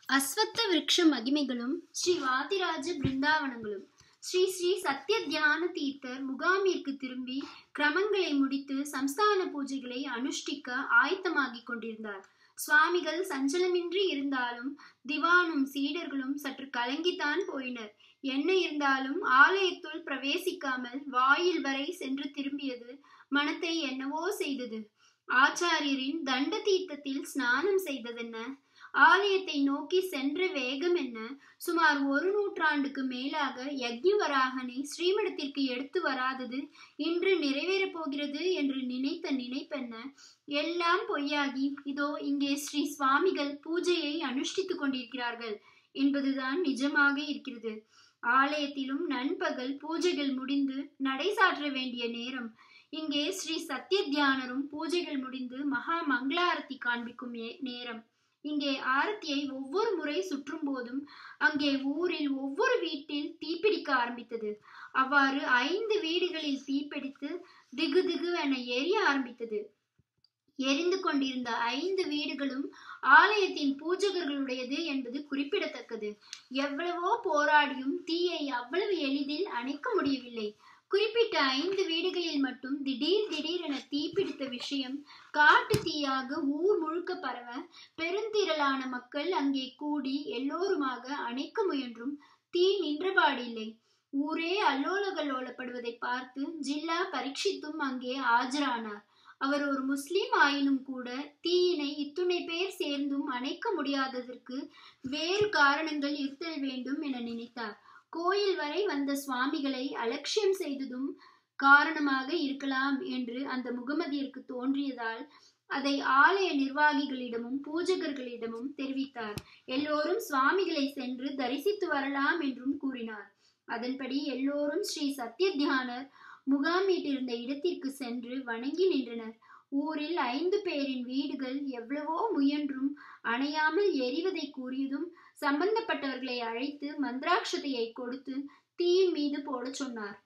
அஸ்வத்த விருட்ச மகிமைகளும் ஸ்ரீ வாதிராஜ பிருந்தாவனங்களும் ஸ்ரீ ஸ்ரீ சத்ய தியான தீர்த்தர் முகாமிற்கு திரும்பி கிரமங்களை முடித்து சம்ஸ்தான பூஜைகளை அனுஷ்டிக்க ஆயத்தமாகிக் கொண்டிருந்தார் சுவாமிகள் சஞ்சலமின்றி இருந்தாலும் திவானும் சீடர்களும் சற்று கலங்கித்தான் போயினர் என்ன இருந்தாலும் ஆலயத்துள் பிரவேசிக்காமல் வாயில் வரை சென்று திரும்பியது மனத்தை என்னவோ செய்தது ஆச்சாரியரின் தண்ட தீர்த்தத்தில் ஸ்நானம் செய்ததென்ன ஆலயத்தை நோக்கி சென்ற வேகம் என்ன சுமார் ஒரு நூற்றாண்டுக்கு மேலாக யக்ஞவராகனை ஸ்ரீமடத்திற்கு எடுத்து வராதது இன்று நிறைவேறப் போகிறது என்று நினைத்த நினைப்பென்ன எல்லாம் பொய்யாகி இதோ இங்கே ஸ்ரீ சுவாமிகள் பூஜையை அனுஷ்டித்துக் கொண்டிருக்கிறார்கள் என்பதுதான் நிஜமாக இருக்கிறது ஆலயத்திலும் நண்பகல் பூஜைகள் முடிந்து நடை சாற்ற வேண்டிய நேரம் இங்கே ஸ்ரீ சத்ய தியானரும் பூஜைகள் முடிந்து மகா மங்களாரத்தி காண்பிக்கும் நேரம் இங்கே ஆரத்தியை ஒவ்வொரு முறை சுற்றும் போதும் அங்கே ஊரில் ஒவ்வொரு வீட்டில் தீப்பிடிக்க ஆரம்பித்தது அவ்வாறு ஐந்து வீடுகளில் தீப்பிடித்து திகு திகு என எரிய ஆரம்பித்தது எரிந்து கொண்டிருந்த ஐந்து வீடுகளும் ஆலயத்தின் பூஜகர்களுடையது என்பது குறிப்பிடத்தக்கது எவ்வளவோ போராடியும் தீயை அவ்வளவு எளிதில் அணைக்க முடியவில்லை குறிப்பிட்ட ஐந்து வீடுகளில் மட்டும் திடீர் திடீர் என தீப்பிடித்த விஷயம் காட்டு தீயாக ஊர் முழுக்க பரவ பெருந்திரளான மக்கள் அங்கே கூடி எல்லோருமாக அணைக்க முயன்றும் தீ நின்றபாடில்லை ஊரே அல்லோலகல்லோலப்படுவதை பார்த்து ஜில்லா பரீட்சித்தும் அங்கே ஆஜரானார் அவர் ஒரு முஸ்லிம் ஆயினும் கூட தீயினை இத்துணை பேர் சேர்ந்தும் அணைக்க முடியாததற்கு வேறு காரணங்கள் இருத்தல் வேண்டும் என நினைத்தார் கோயில் வரை வந்த சுவாமிகளை அலட்சியம் செய்ததும் காரணமாக இருக்கலாம் என்று அந்த முகமதியருக்கு தோன்றியதால் அதை ஆலய நிர்வாகிகளிடமும் பூஜகர்களிடமும் தெரிவித்தார் எல்லோரும் சுவாமிகளை சென்று தரிசித்து வரலாம் என்றும் கூறினார் அதன்படி எல்லோரும் ஸ்ரீ சத்ய தியானர் முகாமிட்டிருந்த இடத்திற்கு சென்று வணங்கி நின்றனர் ஊரில் ஐந்து பேரின் வீடுகள் எவ்வளவோ முயன்றும் அணையாமல் எரிவதை கூறியதும் சம்பந்தப்பட்டவர்களை அழைத்து மந்திராட்சதையை கொடுத்து தீயின் மீது போடச் சொன்னார்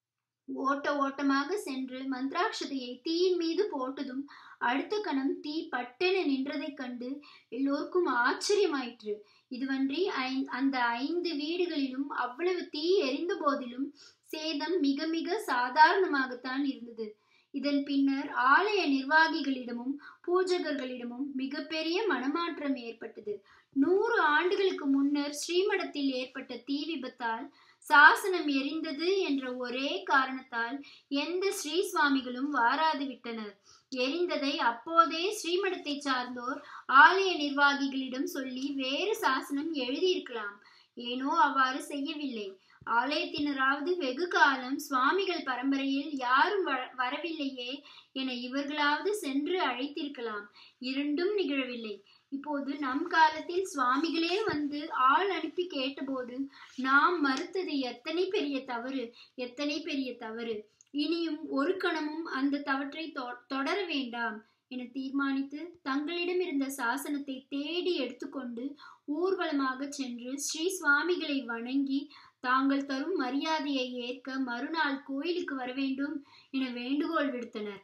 ஓட்ட ஓட்டமாக சென்று மந்திராட்சதையை தீயின் மீது போட்டதும் அடுத்த கணம் தீ பட்டென நின்றதைக் கண்டு எல்லோருக்கும் ஆச்சரியமாயிற்று இதுவன்றி அந்த ஐந்து வீடுகளிலும் அவ்வளவு தீ எரிந்த போதிலும் சேதம் மிக மிக சாதாரணமாகத்தான் இருந்தது இதன் பின்னர் ஆலய நிர்வாகிகளிடமும் பூஜகர்களிடமும் மிகப்பெரிய மனமாற்றம் ஏற்பட்டது நூறு ஆண்டுகளுக்கு முன்னர் ஸ்ரீமடத்தில் ஏற்பட்ட தீ விபத்தால் சாசனம் எரிந்தது என்ற ஒரே காரணத்தால் எந்த ஸ்ரீ சுவாமிகளும் வாராது விட்டனர் எரிந்ததை அப்போதே ஸ்ரீமடத்தை சார்ந்தோர் ஆலய நிர்வாகிகளிடம் சொல்லி வேறு சாசனம் எழுதியிருக்கலாம் ஏனோ அவ்வாறு செய்யவில்லை ஆலயத்தினராவது வெகு காலம் சுவாமிகள் பரம்பரையில் யாரும் வரவில்லையே என இவர்களாவது சென்று அழைத்திருக்கலாம் இரண்டும் நிகழவில்லை இப்போது நம் காலத்தில் சுவாமிகளே வந்து ஆள் அனுப்பி கேட்டபோது நாம் மறுத்தது எத்தனை பெரிய தவறு எத்தனை பெரிய தவறு இனியும் ஒரு கணமும் அந்த தவற்றை தொடர வேண்டாம் என தீர்மானித்து தங்களிடம் இருந்த சாசனத்தை தேடி எடுத்துக்கொண்டு ஊர்வலமாக சென்று ஸ்ரீ சுவாமிகளை வணங்கி தாங்கள் தரும் மரியாதையை ஏற்க மறுநாள் கோயிலுக்கு வர வேண்டும் என வேண்டுகோள் விடுத்தனர்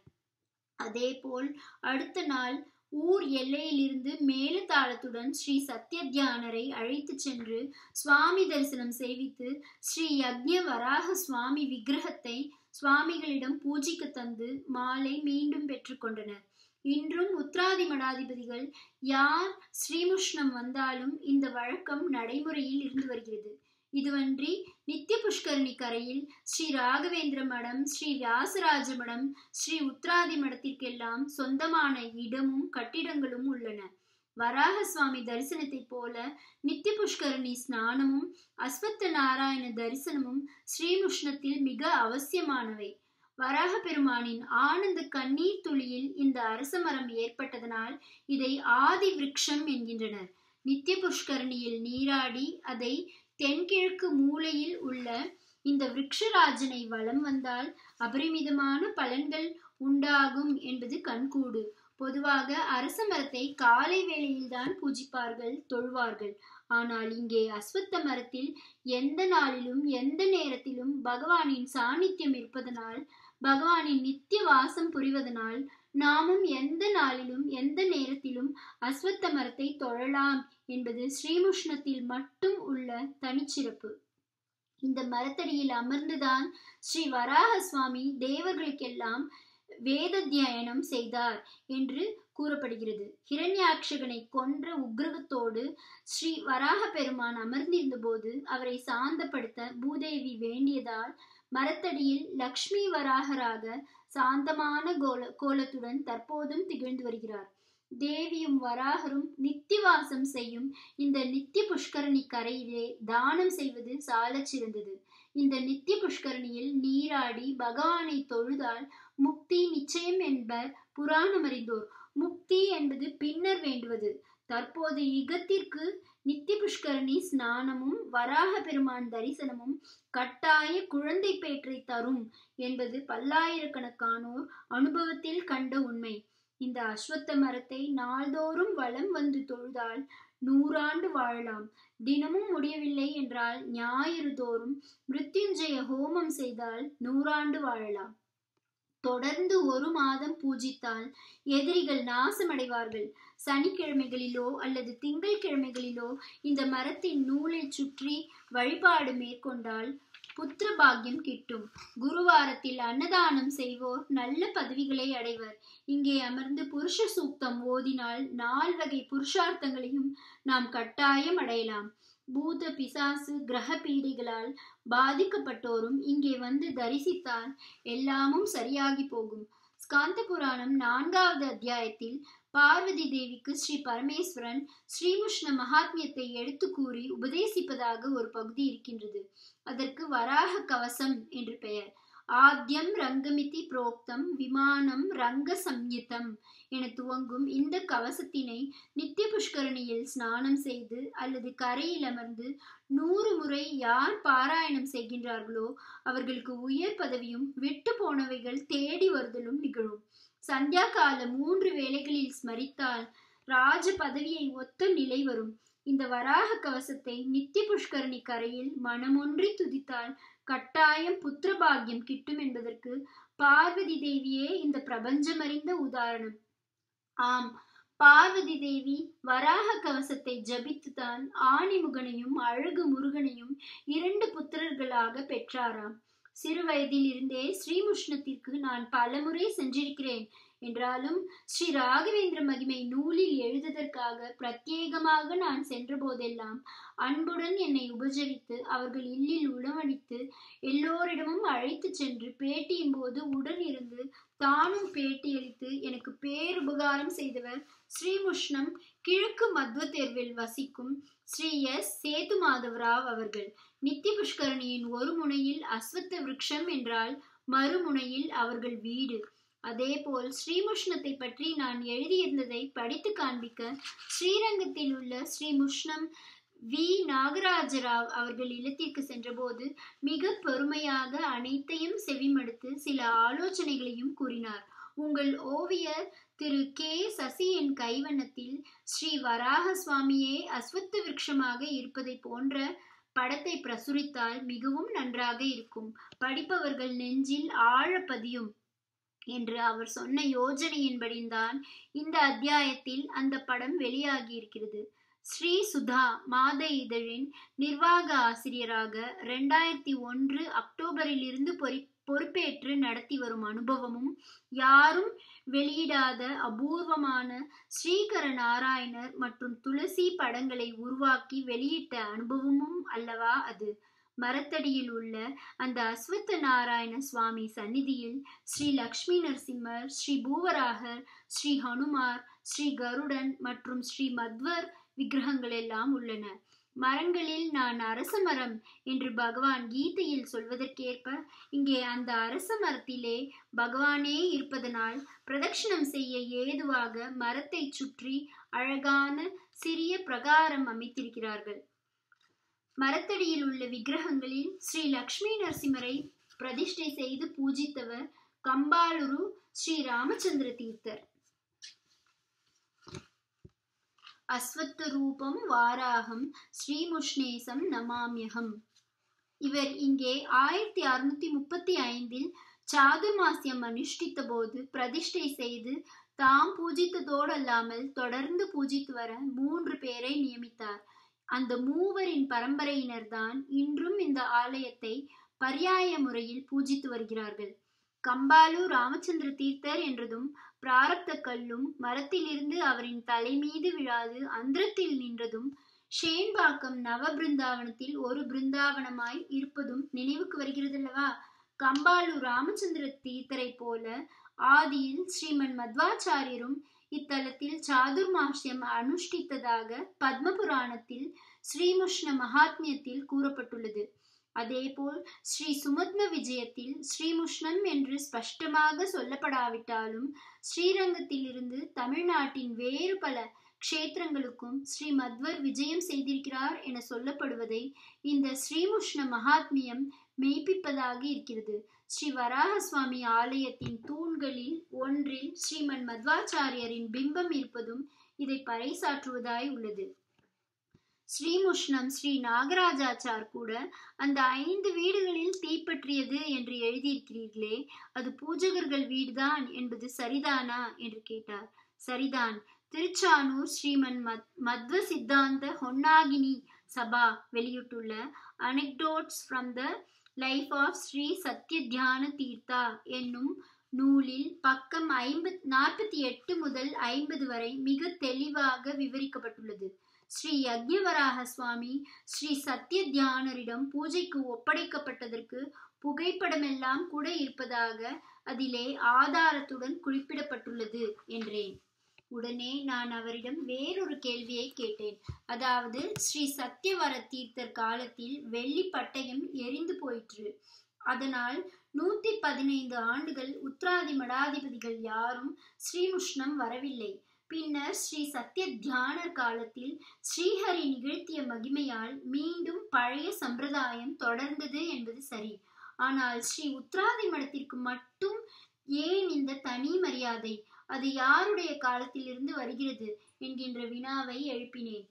அதேபோல் அடுத்த நாள் ஊர் எல்லையிலிருந்து மேலதாளத்துடன் ஸ்ரீ சத்ய தியானரை அழைத்து சென்று சுவாமி தரிசனம் செய்வித்து ஸ்ரீ யக்ஞ வராக சுவாமி விக்கிரகத்தை சுவாமிகளிடம் பூஜிக்க தந்து மாலை மீண்டும் பெற்றுக்கொண்டனர் இன்றும் உத்ராதி மடாதிபதிகள் யார் ஸ்ரீமுஷ்ணம் வந்தாலும் இந்த வழக்கம் நடைமுறையில் இருந்து வருகிறது இதுவன்றி நித்திய புஷ்கரணி கரையில் ஸ்ரீ ராகவேந்திர மடம் ஸ்ரீ வியாசராஜ மடம் ஸ்ரீ உத்ராதி மடத்திற்கெல்லாம் சொந்தமான இடமும் கட்டிடங்களும் உள்ளன வராக சுவாமி தரிசனத்தை போல நித்திய புஷ்கரணி ஸ்நானமும் அஸ்வத்த நாராயண தரிசனமும் ஸ்ரீமுஷ்ணத்தில் மிக அவசியமானவை வராக பெருமானின் ஆனந்த கண்ணீர் துளியில் இந்த அரசமரம் ஏற்பட்டதனால் இதை ஆதி விருட்சம் என்கின்றனர் நித்திய புஷ்கரணியில் நீராடி அதை தென்கிழக்கு மூலையில் உள்ள இந்த விருட்சராஜனை வலம் வந்தால் அபரிமிதமான பலன்கள் உண்டாகும் என்பது கண்கூடு பொதுவாக அரச மரத்தை காலை வேளையில்தான் பூஜிப்பார்கள் தொழுவார்கள் ஆனால் இங்கே அஸ்வத்த மரத்தில் எந்த நாளிலும் எந்த நேரத்திலும் பகவானின் சாநித்தியம் இருப்பதனால் பகவானின் நித்திய வாசம் புரிவதனால் நாமும் எந்த நாளிலும் எந்த நேரத்திலும் அஸ்வத்த மரத்தை தொழலாம் என்பது ஸ்ரீமுஷ்ணத்தில் மட்டும் உள்ள தனிச்சிறப்பு இந்த மரத்தடியில் அமர்ந்துதான் ஸ்ரீ வராக சுவாமி தேவர்களுக்கெல்லாம் வேதத்தியனம் செய்தார் என்று கூறப்படுகிறது ஹிரண்யாட்சகனை கொன்ற உக்ரகத்தோடு ஸ்ரீ வராக பெருமான் அமர்ந்திருந்த போது அவரை சாந்தப்படுத்த பூதேவி வேண்டியதால் மரத்தடியில் லக்ஷ்மி வராகராக சாந்தமான கோல கோலத்துடன் தற்போதும் திகழ்ந்து வருகிறார் தேவியும் வராகரும் நித்திவாசம் செய்யும் இந்த நித்திய புஷ்கரணி கரையிலே தானம் செய்வது சாலச் சிறந்தது இந்த நித்திய புஷ்கரணியில் நீராடி பகவானை தொழுதால் முக்தி நிச்சயம் என்பர் புராணம் அறிந்தோர் முக்தி என்பது பின்னர் வேண்டுவது தற்போது யுகத்திற்கு நித்திய புஷ்கரணி ஸ்நானமும் வராக பெருமான் தரிசனமும் கட்டாய குழந்தை பேற்றை தரும் என்பது பல்லாயிரக்கணக்கானோர் அனுபவத்தில் கண்ட உண்மை இந்த அஸ்வத்த மரத்தை நாள்தோறும் வலம் வந்து தொழுதால் நூறாண்டு வாழலாம் தினமும் முடியவில்லை என்றால் ஞாயிறு தோறும் மிருத்யுஞ்சய ஹோமம் செய்தால் நூறாண்டு வாழலாம் தொடர்ந்து ஒரு மாதம் பூஜித்தால் எதிரிகள் நாசமடைவார்கள் சனிக்கிழமைகளிலோ அல்லது திங்கள் கிழமைகளிலோ இந்த மரத்தின் நூலை சுற்றி வழிபாடு மேற்கொண்டால் புத்திர பாக்கியம் கிட்டும் குருவாரத்தில் அன்னதானம் செய்வோர் நல்ல பதவிகளை அடைவர் இங்கே அமர்ந்து புருஷ சூக்தம் ஓதினால் நால் வகை புருஷார்த்தங்களையும் நாம் கட்டாயம் அடையலாம் பூத பிசாசு கிரக பீடைகளால் பாதிக்கப்பட்டோரும் இங்கே வந்து தரிசித்தால் எல்லாமும் சரியாகி போகும் ஸ்காந்த புராணம் நான்காவது அத்தியாயத்தில் பார்வதி தேவிக்கு ஸ்ரீ பரமேஸ்வரன் ஸ்ரீமுஷ்ண மகாத்மியத்தை எடுத்து கூறி உபதேசிப்பதாக ஒரு பகுதி இருக்கின்றது அதற்கு வராக கவசம் என்று பெயர் ஆத்யம் ரங்கமிதி புரோக்தம் விமானம் ரங்க சம்யுதம் என துவங்கும் இந்த கவசத்தினை நித்திய புஷ்கரணியில் ஸ்நானம் செய்து அல்லது கரையில் அமர்ந்து நூறு முறை யார் பாராயணம் செய்கின்றார்களோ அவர்களுக்கு உயர் பதவியும் விட்டு போனவைகள் தேடி வருதலும் நிகழும் சந்தியா கால மூன்று வேளைகளில் ஸ்மரித்தால் ராஜ பதவியை ஒத்த நிலை வரும் இந்த வராக கவசத்தை நித்திய புஷ்கரணி கரையில் மனமொன்றி துதித்தால் கட்டாயம் புத்திரபாகியம் கிட்டும் என்பதற்கு பார்வதி தேவியே இந்த பிரபஞ்சமறிந்த உதாரணம் ஆம் பார்வதி தேவி வராக கவசத்தை ஜபித்துதான் ஆணிமுகனையும் அழகு முருகனையும் இரண்டு புத்திரர்களாக பெற்றாராம் சிறு வயதில் இருந்தே ஸ்ரீமுஷ்ணத்திற்கு நான் பலமுறை சென்றிருக்கிறேன் என்றாலும் ஸ்ரீ ராகவேந்திர மகிமை நூலில் எழுதுவதற்காக பிரத்யேகமாக நான் சென்ற போதெல்லாம் அன்புடன் என்னை உபசரித்து அவர்கள் இல்லில் உணவளித்து எல்லோரிடமும் அழைத்து சென்று பேட்டியின் போது உடன் இருந்து தானும் பேட்டியளித்து எனக்கு பேருபகாரம் செய்தவர் ஸ்ரீமுஷ்ணம் கிழக்கு மத்வ தேர்வில் வசிக்கும் ஸ்ரீ எஸ் சேது மாதவராவ் அவர்கள் நித்திய புஷ்கரணியின் ஒரு முனையில் அஸ்வத்த விருட்சம் என்றால் மறுமுனையில் அவர்கள் வீடு அதேபோல் ஸ்ரீமுஷ்ணத்தை பற்றி நான் எழுதியிருந்ததை படித்து காண்பிக்க ஸ்ரீரங்கத்தில் உள்ள ஸ்ரீமுஷ்ணம் வி நாகராஜராவ் அவர்கள் இல்லத்திற்கு சென்றபோது மிக பெருமையாக அனைத்தையும் செவிமடுத்து சில ஆலோசனைகளையும் கூறினார் உங்கள் ஓவியர் திரு கே சசியின் கைவண்ணத்தில் ஸ்ரீ வராக சுவாமியே அஸ்வத்த விருட்சமாக இருப்பதை போன்ற படத்தை பிரசுரித்தால் மிகவும் நன்றாக இருக்கும் படிப்பவர்கள் நெஞ்சில் ஆழ பதியும் என்று அவர் சொன்ன யோஜனையின்படிதான் இந்த அத்தியாயத்தில் அந்த படம் வெளியாகி இருக்கிறது ஸ்ரீ சுதா மாத இதழின் நிர்வாக ஆசிரியராக ரெண்டாயிரத்தி ஒன்று அக்டோபரில் இருந்து பொறி பொறுப்பேற்று நடத்தி வரும் அனுபவமும் யாரும் வெளியிடாத அபூர்வமான ஸ்ரீகர நாராயணர் மற்றும் துளசி படங்களை உருவாக்கி வெளியிட்ட அனுபவமும் அல்லவா அது மரத்தடியில் உள்ள அந்த அஸ்வத்த நாராயண சுவாமி சந்நிதியில் ஸ்ரீ லக்ஷ்மி நரசிம்மர் ஸ்ரீ பூவராகர் ஸ்ரீ ஹனுமார் ஸ்ரீ கருடன் மற்றும் ஸ்ரீ மத்வர் விக்கிரகங்கள் எல்லாம் உள்ளன மரங்களில் நான் அரச மரம் என்று பகவான் கீதையில் சொல்வதற்கேற்ப இங்கே அந்த அரச மரத்திலே பகவானே இருப்பதனால் பிரதட்சிணம் செய்ய ஏதுவாக மரத்தை சுற்றி அழகான சிறிய பிரகாரம் அமைத்திருக்கிறார்கள் மரத்தடியில் உள்ள விக்கிரகங்களில் ஸ்ரீ லக்ஷ்மி நரசிம்மரை பிரதிஷ்டை செய்து பூஜித்தவர் கம்பாலுரு ஸ்ரீ ராமச்சந்திர தீர்த்தர் அஸ்வத்த ரூபம் வாராகம் ஸ்ரீமுஷ்ணேசம் நமாமியகம் இவர் இங்கே ஆயிரத்தி அறுநூத்தி முப்பத்தி ஐந்தில் சாதுர்மாசியம் அனுஷ்டித்த போது பிரதிஷ்டை செய்து தாம் பூஜித்ததோடு அல்லாமல் தொடர்ந்து பூஜித்து வர மூன்று பேரை நியமித்தார் அந்த மூவரின் பரம்பரையினர் தான் இன்றும் இந்த ஆலயத்தை பர்யாய முறையில் பூஜித்து வருகிறார்கள் கம்பாலு ராமச்சந்திர தீர்த்தர் என்றதும் பிராரப்த கல்லும் மரத்திலிருந்து அவரின் தலை மீது விழாது அந்திரத்தில் நின்றதும் ஷேன்பாக்கம் நவ பிருந்தாவனத்தில் ஒரு பிருந்தாவனமாய் இருப்பதும் நினைவுக்கு வருகிறதல்லவா கம்பாலு ராமச்சந்திர தீர்த்தரை போல ஆதியில் ஸ்ரீமன் மத்வாச்சாரியரும் இத்தலத்தில் சாதுர்மாசியம் அனுஷ்டித்ததாக பத்ம புராணத்தில் ஸ்ரீமுஷ்ண மகாத்மியத்தில் கூறப்பட்டுள்ளது அதேபோல் ஸ்ரீ சுமத்ம விஜயத்தில் ஸ்ரீமுஷ்ணம் என்று ஸ்பஷ்டமாக சொல்லப்படாவிட்டாலும் ஸ்ரீரங்கத்தில் இருந்து தமிழ்நாட்டின் வேறு பல க்ஷேத்திரங்களுக்கும் ஸ்ரீ மத்வர் விஜயம் செய்திருக்கிறார் என சொல்லப்படுவதை இந்த ஸ்ரீமுஷ்ண மகாத்மியம் மெய்ப்பிப்பதாக இருக்கிறது ஸ்ரீ வராக சுவாமி ஆலயத்தின் தூண்களில் ஒன்றில் ஸ்ரீமன் மத்வாச்சாரியரின் பிம்பம் இருப்பதும் இதை பறைசாற்றுவதாய் உள்ளது ஸ்ரீமுஷ்ணம் ஸ்ரீ நாகராஜாச்சார் கூட அந்த ஐந்து வீடுகளில் தீப்பற்றியது என்று எழுதியிருக்கிறீர்களே அது பூஜகர்கள் வீடுதான் என்பது சரிதானா என்று கேட்டார் சரிதான் திருச்சானூர் ஸ்ரீமன் மத் மத்வ சித்தாந்த ஹொன்னாகினி சபா வெளியிட்டுள்ள anecdotes from the life of Sri Satya Dhyana Teertha என்னும் நூலில் பக்கம் ஐம்பத் நாற்பத்தி எட்டு முதல் ஐம்பது வரை மிக தெளிவாக விவரிக்கப்பட்டுள்ளது ஸ்ரீ யக்ஞவராக சுவாமி ஸ்ரீ சத்ய தியானரிடம் பூஜைக்கு ஒப்படைக்கப்பட்டதற்கு புகைப்படமெல்லாம் கூட இருப்பதாக அதிலே ஆதாரத்துடன் குறிப்பிடப்பட்டுள்ளது என்றேன் உடனே நான் அவரிடம் வேறொரு கேள்வியை கேட்டேன் அதாவது ஸ்ரீ சத்யவர தீர்த்தர் காலத்தில் வெள்ளி பட்டயம் எரிந்து போயிற்று அதனால் நூத்தி பதினைந்து ஆண்டுகள் உத்ராதி மடாதிபதிகள் யாரும் ஸ்ரீமுஷ்ணம் வரவில்லை பின்னர் ஸ்ரீ சத்ய தியானர் காலத்தில் ஸ்ரீஹரி நிகழ்த்திய மகிமையால் மீண்டும் பழைய சம்பிரதாயம் தொடர்ந்தது என்பது சரி ஆனால் ஸ்ரீ உத்ராதி மடத்திற்கு மட்டும் ஏன் இந்த தனி மரியாதை அது யாருடைய காலத்திலிருந்து வருகிறது என்கின்ற வினாவை எழுப்பினேன்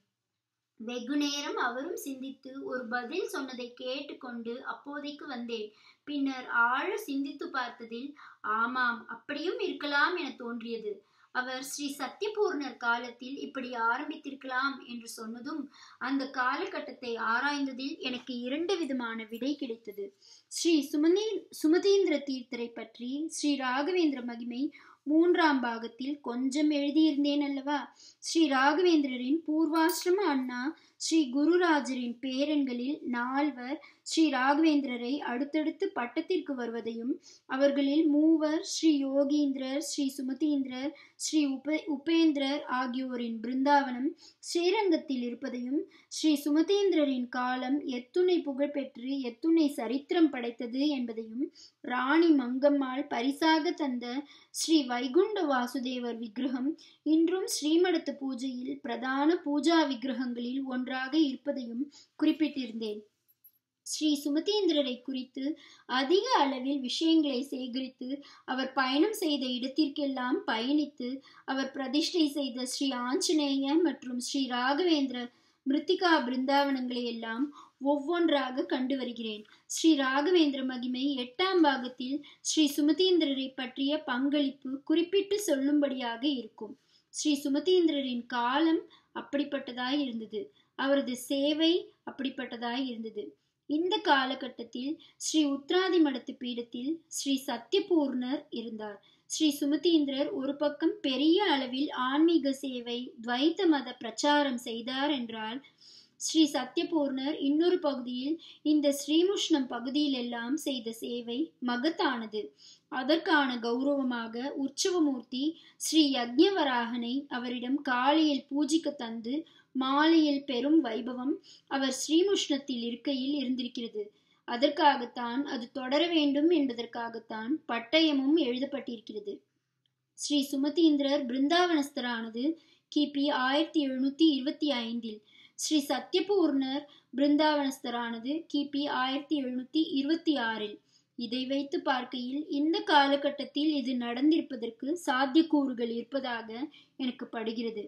வெகு நேரம் அவரும் சிந்தித்து ஒரு பதில் சொன்னதை கேட்டுக்கொண்டு அப்போதைக்கு வந்தேன் பின்னர் ஆழ சிந்தித்து பார்த்ததில் ஆமாம் அப்படியும் இருக்கலாம் என தோன்றியது அவர் ஸ்ரீ சத்யபூர்ணர் காலத்தில் இப்படி ஆரம்பித்திருக்கலாம் என்று சொன்னதும் அந்த காலகட்டத்தை ஆராய்ந்ததில் எனக்கு இரண்டு விதமான விடை கிடைத்தது ஸ்ரீ சுமதி சுமதீந்திர தீர்த்தரை பற்றி ஸ்ரீ ராகவேந்திர மகிமை மூன்றாம் பாகத்தில் கொஞ்சம் எழுதியிருந்தேன் அல்லவா ஸ்ரீ ராகவேந்திரரின் பூர்வாசிரம அண்ணா ஸ்ரீ குருராஜரின் பேரன்களில் நால்வர் ஸ்ரீ ராகவேந்திரரை அடுத்தடுத்து பட்டத்திற்கு வருவதையும் அவர்களில் மூவர் ஸ்ரீ யோகீந்திரர் ஸ்ரீ சுமதீந்திரர் ஸ்ரீ உப உபேந்திரர் ஆகியோரின் பிருந்தாவனம் ஸ்ரீரங்கத்தில் இருப்பதையும் ஸ்ரீ சுமதேந்திரரின் காலம் எத்துணை புகழ்பெற்று எத்துணை சரித்திரம் படைத்தது என்பதையும் ராணி மங்கம்மாள் பரிசாக தந்த ஸ்ரீ வைகுண்ட வாசுதேவர் விக்கிரகம் இன்றும் ஸ்ரீமடத்து பூஜையில் பிரதான பூஜா விக்கிரகங்களில் ஒன்றாக இருப்பதையும் குறிப்பிட்டிருந்தேன் ஸ்ரீ சுமதேந்திரரை குறித்து அதிக அளவில் விஷயங்களை சேகரித்து அவர் பயணம் செய்த இடத்திற்கெல்லாம் பயணித்து அவர் பிரதிஷ்டை செய்த ஸ்ரீ ஆஞ்சநேய மற்றும் ஸ்ரீ ராகவேந்திர மிருத்திகா பிருந்தாவனங்களை எல்லாம் ஒவ்வொன்றாக கண்டு வருகிறேன் ஸ்ரீ ராகவேந்திர மகிமை எட்டாம் பாகத்தில் ஸ்ரீ சுமதேந்திரரை பற்றிய பங்களிப்பு குறிப்பிட்டு சொல்லும்படியாக இருக்கும் ஸ்ரீ சுமதேந்திரரின் காலம் அப்படிப்பட்டதாய் இருந்தது அவரது சேவை அப்படிப்பட்டதாய் இருந்தது இந்த காலகட்டத்தில் ஸ்ரீ உத்ராதி மடத்து பீடத்தில் ஸ்ரீ சத்யபூர்ணர் இருந்தார் ஸ்ரீ சுமதீந்திரர் ஒரு பக்கம் பெரிய அளவில் ஆன்மீக சேவை துவைத்த மத பிரச்சாரம் செய்தார் என்றால் ஸ்ரீ சத்யபூர்ணர் இன்னொரு பகுதியில் இந்த ஸ்ரீமுஷ்ணம் பகுதியிலெல்லாம் செய்த சேவை மகத்தானது அதற்கான கௌரவமாக உற்சவமூர்த்தி ஸ்ரீ யக்ஞவராகனை அவரிடம் காலையில் பூஜிக்க தந்து மாலையில் பெரும் வைபவம் அவர் ஸ்ரீமுஷ்ணத்தில் இருக்கையில் இருந்திருக்கிறது அதற்காகத்தான் அது தொடர வேண்டும் என்பதற்காகத்தான் பட்டயமும் எழுதப்பட்டிருக்கிறது ஸ்ரீ சுமதீந்திரர் பிருந்தாவனஸ்தரானது கிபி ஆயிரத்தி எழுநூத்தி இருபத்தி ஐந்தில் ஸ்ரீ சத்யபூர்ணர் பிருந்தாவனஸ்தரானது கிபி ஆயிரத்தி எழுநூத்தி இருபத்தி ஆறில் இதை வைத்து பார்க்கையில் இந்த காலகட்டத்தில் இது நடந்திருப்பதற்கு சாத்தியக்கூறுகள் இருப்பதாக எனக்கு படுகிறது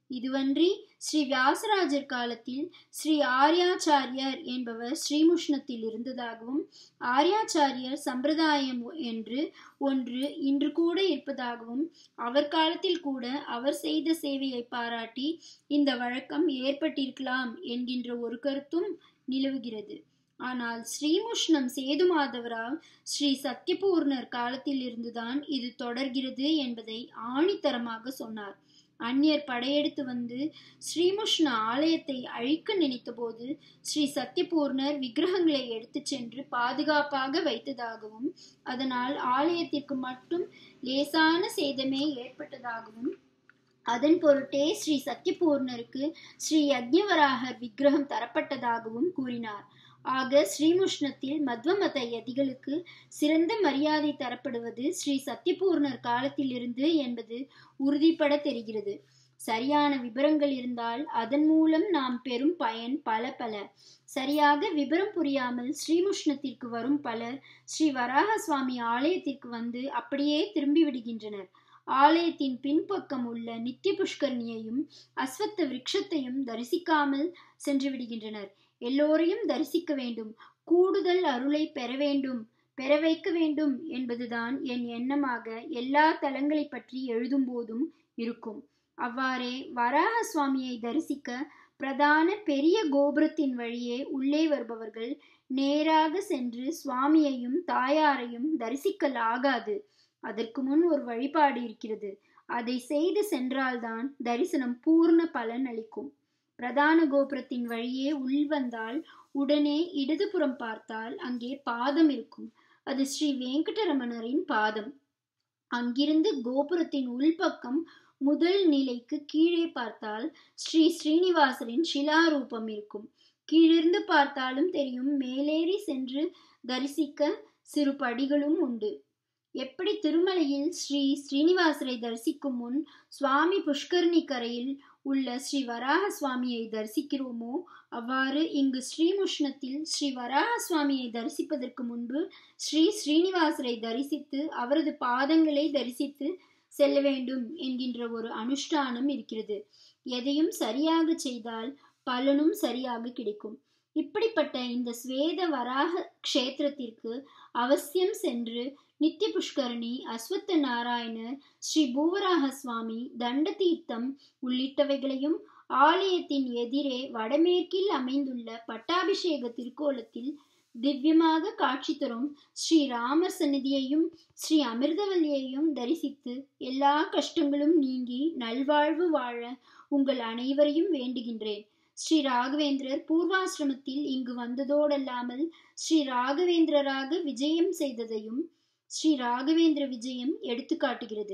இதுவன்றி ஸ்ரீ வியாசராஜர் காலத்தில் ஸ்ரீ ஆர்யாச்சாரியர் என்பவர் ஸ்ரீமுஷ்ணத்தில் இருந்ததாகவும் ஆர்யாச்சாரியர் சம்பிரதாயம் என்று ஒன்று இன்று கூட இருப்பதாகவும் அவர் காலத்தில் கூட அவர் செய்த சேவையை பாராட்டி இந்த வழக்கம் ஏற்பட்டிருக்கலாம் என்கின்ற ஒரு கருத்தும் நிலவுகிறது ஆனால் ஸ்ரீமுஷ்ணம் சேதுமாதவராவ் ஸ்ரீ சத்யபூர்ணர் காலத்தில் இருந்துதான் இது தொடர்கிறது என்பதை ஆணித்தரமாக சொன்னார் அந்நியர் படையெடுத்து வந்து ஸ்ரீமுஷ்ண ஆலயத்தை அழிக்க நினைத்தபோது ஸ்ரீ சத்யபூர்ணர் விக்கிரகங்களை எடுத்துச் சென்று பாதுகாப்பாக வைத்ததாகவும் அதனால் ஆலயத்திற்கு மட்டும் லேசான சேதமே ஏற்பட்டதாகவும் அதன் பொருட்டே ஸ்ரீ சத்யபூர்ணருக்கு ஸ்ரீ யக்ஞவராகர் விக்கிரகம் தரப்பட்டதாகவும் கூறினார் ஆக ஸ்ரீமுஷ்ணத்தில் மத்வமத யதிகளுக்கு சிறந்த மரியாதை தரப்படுவது ஸ்ரீ சத்யபூர்ணர் காலத்திலிருந்து என்பது உறுதிப்பட தெரிகிறது சரியான விவரங்கள் இருந்தால் அதன் மூலம் நாம் பெறும் பயன் பல பல சரியாக விவரம் புரியாமல் ஸ்ரீமுஷ்ணத்திற்கு வரும் பலர் ஸ்ரீ வராக சுவாமி ஆலயத்திற்கு வந்து அப்படியே திரும்பி விடுகின்றனர் ஆலயத்தின் பின்பக்கம் உள்ள நித்திய புஷ்கரணியையும் அஸ்வத்த விருட்சத்தையும் தரிசிக்காமல் சென்று விடுகின்றனர் எல்லோரையும் தரிசிக்க வேண்டும் கூடுதல் அருளை பெற வேண்டும் பெற வைக்க வேண்டும் என்பதுதான் என் எண்ணமாக எல்லா தலங்களை பற்றி எழுதும் போதும் இருக்கும் அவ்வாறே வராக சுவாமியை தரிசிக்க பிரதான பெரிய கோபுரத்தின் வழியே உள்ளே வருபவர்கள் நேராக சென்று சுவாமியையும் தாயாரையும் தரிசிக்கல் ஆகாது அதற்கு முன் ஒரு வழிபாடு இருக்கிறது அதை செய்து சென்றால்தான் தரிசனம் பூர்ண பலன் அளிக்கும் பிரதான கோபுரத்தின் வழியே உள்வந்தால் உடனே இடதுபுறம் பார்த்தால் அங்கே பாதம் இருக்கும் அது ஸ்ரீ வெங்கடரமணரின் பாதம் அங்கிருந்து கோபுரத்தின் உள்பக்கம் முதல் நிலைக்கு கீழே பார்த்தால் ஸ்ரீ ஸ்ரீனிவாசரின் சிலாரூபம் இருக்கும் கீழிருந்து பார்த்தாலும் தெரியும் மேலேறி சென்று தரிசிக்க சிறு படிகளும் உண்டு எப்படி திருமலையில் ஸ்ரீ ஸ்ரீனிவாசரை தரிசிக்கும் முன் சுவாமி புஷ்கரணி கரையில் உள்ள ஸ்ரீ வராக சுவாமியை தரிசிக்கிறோமோ அவ்வாறு இங்கு ஸ்ரீமுஷ்ணத்தில் ஸ்ரீ வராக சுவாமியை தரிசிப்பதற்கு முன்பு ஸ்ரீ ஸ்ரீனிவாசரை தரிசித்து அவரது பாதங்களை தரிசித்து செல்ல வேண்டும் என்கின்ற ஒரு அனுஷ்டானம் இருக்கிறது எதையும் சரியாக செய்தால் பலனும் சரியாக கிடைக்கும் இப்படிப்பட்ட இந்த ஸ்வேத வராக க்ஷேத்திரத்திற்கு அவசியம் சென்று நித்திய புஷ்கரணி அஸ்வத்த நாராயணர் ஸ்ரீ பூவராக சுவாமி தண்ட தீர்த்தம் உள்ளிட்டவைகளையும் ஆலயத்தின் எதிரே வடமேற்கில் அமைந்துள்ள பட்டாபிஷேக திருக்கோலத்தில் திவ்யமாக காட்சி தரும் ஸ்ரீ ராமர் சந்நிதியையும் ஸ்ரீ அமிர்தவல்லியையும் தரிசித்து எல்லா கஷ்டங்களும் நீங்கி நல்வாழ்வு வாழ உங்கள் அனைவரையும் வேண்டுகின்றேன் ஸ்ரீ ராகவேந்திரர் பூர்வாசிரமத்தில் இங்கு வந்ததோடல்லாமல் ஸ்ரீ ராகவேந்திரராக விஜயம் செய்ததையும் ஸ்ரீ ராகவேந்திர விஜயம் எடுத்து காட்டுகிறது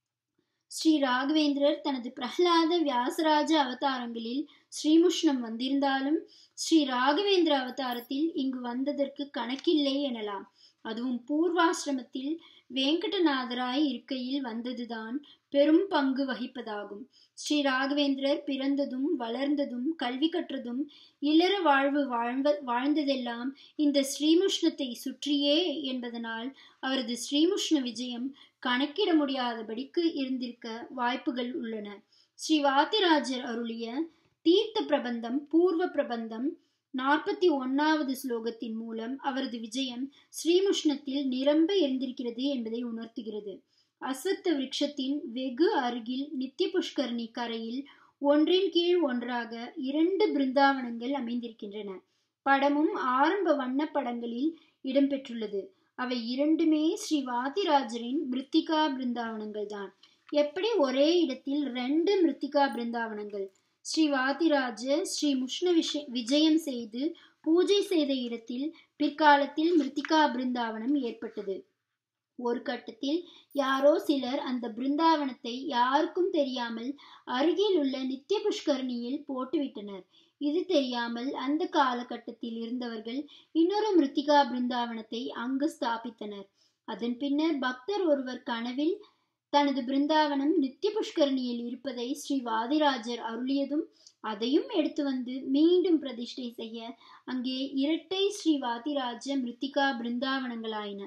ஸ்ரீ ராகவேந்திரர் தனது பிரஹ்லாத வியாசராஜ அவதாரங்களில் ஸ்ரீமுஷ்ணம் வந்திருந்தாலும் ஸ்ரீ ராகவேந்திர அவதாரத்தில் இங்கு வந்ததற்கு கணக்கில்லை எனலாம் அதுவும் பூர்வாசிரமத்தில் வேங்கடநாதராய் இருக்கையில் வந்ததுதான் பெரும் பங்கு வகிப்பதாகும் ஸ்ரீ ராகவேந்திரர் பிறந்ததும் வளர்ந்ததும் கல்வி கற்றதும் இளர வாழ்வு வாழ்வ வாழ்ந்ததெல்லாம் இந்த ஸ்ரீமுஷ்ணத்தை சுற்றியே என்பதனால் அவரது ஸ்ரீமுஷ்ண விஜயம் கணக்கிட முடியாதபடிக்கு இருந்திருக்க வாய்ப்புகள் உள்ளன ஸ்ரீ வாத்திராஜர் அருளிய தீர்த்த பிரபந்தம் பூர்வ பிரபந்தம் நாற்பத்தி ஒன்னாவது ஸ்லோகத்தின் மூலம் அவரது விஜயம் ஸ்ரீமுஷ்ணத்தில் நிரம்ப இருந்திருக்கிறது என்பதை உணர்த்துகிறது அஸ்வத்த விருட்சத்தின் வெகு அருகில் நித்திய புஷ்கரணி கரையில் ஒன்றின் கீழ் ஒன்றாக இரண்டு பிருந்தாவனங்கள் அமைந்திருக்கின்றன படமும் ஆரம்ப வண்ண படங்களில் இடம்பெற்றுள்ளது அவை இரண்டுமே ஸ்ரீ வாதிராஜரின் மிருத்திகா பிருந்தாவனங்கள் தான் எப்படி ஒரே இடத்தில் ரெண்டு மிருத்திகா பிருந்தாவனங்கள் ஸ்ரீ வாதிராஜ ஸ்ரீ முஷ்ண விஷ விஜயம் செய்து பூஜை செய்த இடத்தில் பிற்காலத்தில் மிருத்திகா பிருந்தாவனம் ஏற்பட்டது ஒரு கட்டத்தில் யாரோ சிலர் அந்த பிருந்தாவனத்தை யாருக்கும் தெரியாமல் அருகில் உள்ள நித்திய புஷ்கரணியில் போட்டுவிட்டனர் இது தெரியாமல் அந்த காலகட்டத்தில் இருந்தவர்கள் இன்னொரு மிருத்திகா பிருந்தாவனத்தை அங்கு ஸ்தாபித்தனர் அதன் பின்னர் பக்தர் ஒருவர் கனவில் தனது பிருந்தாவனம் நித்திய புஷ்கரணியில் இருப்பதை ஸ்ரீ வாதிராஜர் அருளியதும் அதையும் எடுத்து வந்து மீண்டும் பிரதிஷ்டை செய்ய அங்கே இரட்டை ஸ்ரீ வாதிராஜ மிருத்திகா பிருந்தாவனங்களாயின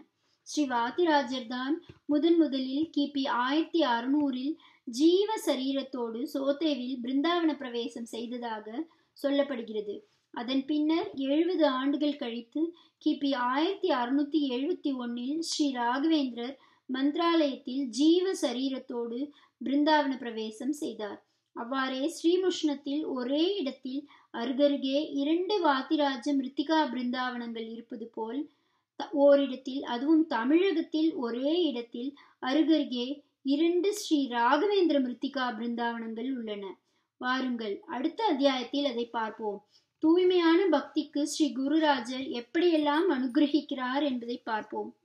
ஸ்ரீ வாத்திராஜர் தான் முதன் முதலில் கிபி ஆயிரத்தி அறுநூறில் ஜீவ சரீரத்தோடு சோத்தேவில் பிருந்தாவன பிரவேசம் செய்ததாக சொல்லப்படுகிறது அதன் பின்னர் எழுபது ஆண்டுகள் கழித்து கிபி ஆயிரத்தி அறுநூத்தி எழுபத்தி ஒன்னில் ஸ்ரீ ராகவேந்திரர் மந்திராலயத்தில் ஜீவ சரீரத்தோடு பிருந்தாவன பிரவேசம் செய்தார் அவ்வாறே ஸ்ரீமுஷ்ணத்தில் ஒரே இடத்தில் அருகருகே இரண்டு வாத்திராஜ மிருத்திகா பிருந்தாவனங்கள் இருப்பது போல் ஓரிடத்தில் அதுவும் தமிழகத்தில் ஒரே இடத்தில் அருகருகே இரண்டு ஸ்ரீ ராகவேந்திர மிருத்திகா பிருந்தாவனங்கள் உள்ளன வாருங்கள் அடுத்த அத்தியாயத்தில் அதை பார்ப்போம் தூய்மையான பக்திக்கு ஸ்ரீ குருராஜர் எப்படியெல்லாம் அனுகிரகிக்கிறார் என்பதை பார்ப்போம்